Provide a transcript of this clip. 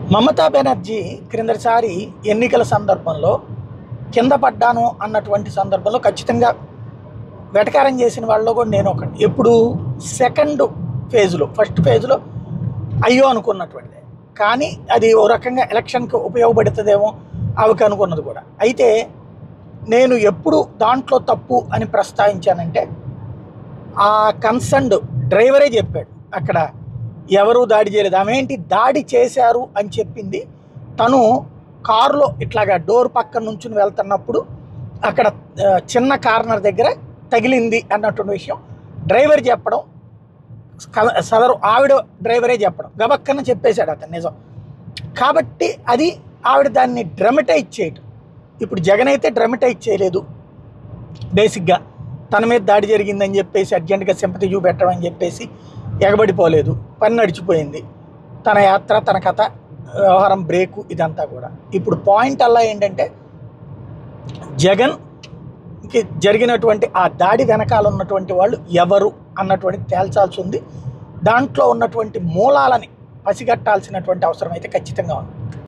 మమతా బెనర్జీ క్రిందటిసారి ఎన్నికల సందర్భంలో కింద పడ్డాను అన్నటువంటి సందర్భంలో ఖచ్చితంగా వెటకారం చేసిన వాళ్ళలో కూడా నేను ఒకటి ఎప్పుడు సెకండ్ ఫేజ్లో ఫస్ట్ ఫేజ్లో అయ్యో అనుకున్నటువంటిది కానీ అది ఓ రకంగా ఎలక్షన్కి ఉపయోగపడుతుందేమో ఆవికి అనుకున్నది కూడా అయితే నేను ఎప్పుడు దాంట్లో తప్పు అని ప్రస్తావించానంటే ఆ కన్సర్న్డ్ డ్రైవరే చెప్పాడు అక్కడ ఎవరు దాడి చేయలేదు ఆమె ఏంటి దాడి చేశారు అని చెప్పింది తను కారులో ఇట్లాగా డోర్ పక్కన నుంచి వెళ్తున్నప్పుడు అక్కడ ఆ, చిన్న కార్నర్ దగ్గర తగిలింది అన్నటువంటి విషయం డ్రైవర్ చెప్పడం క- సదరు ఆవిడ డ్రైవరే చెప్పడం గబక్కన చెప్పేశాడు అతను నిజం కాబట్టి అది ఆవిడ దాన్ని డ్రమటైజ్ చేయటం ఇప్పుడు జగన్ అయితే డ్రమటైజ్ చేయలేదు బేసిక్గా తన మీద దాడి జరిగిందని చెప్పేసి అర్జెంటుగా సింపతి చూపెట్టడం అని చెప్పేసి ఎగబడిపోలేదు పని నడిచిపోయింది తన యాత్ర తన కథ వ్యవహారం బ్రేకు ఇదంతా కూడా ఇప్పుడు పాయింట్ అలా ఏంటంటే జగన్కి జరిగినటువంటి ఆ దాడి వెనకాల ఉన్నటువంటి వాళ్ళు ఎవరు అన్నటువంటి తేల్చాల్సి ఉంది దాంట్లో ఉన్నటువంటి మూలాలని పసిగట్టాల్సినటువంటి అవసరం అయితే ఖచ్చితంగా ఉంది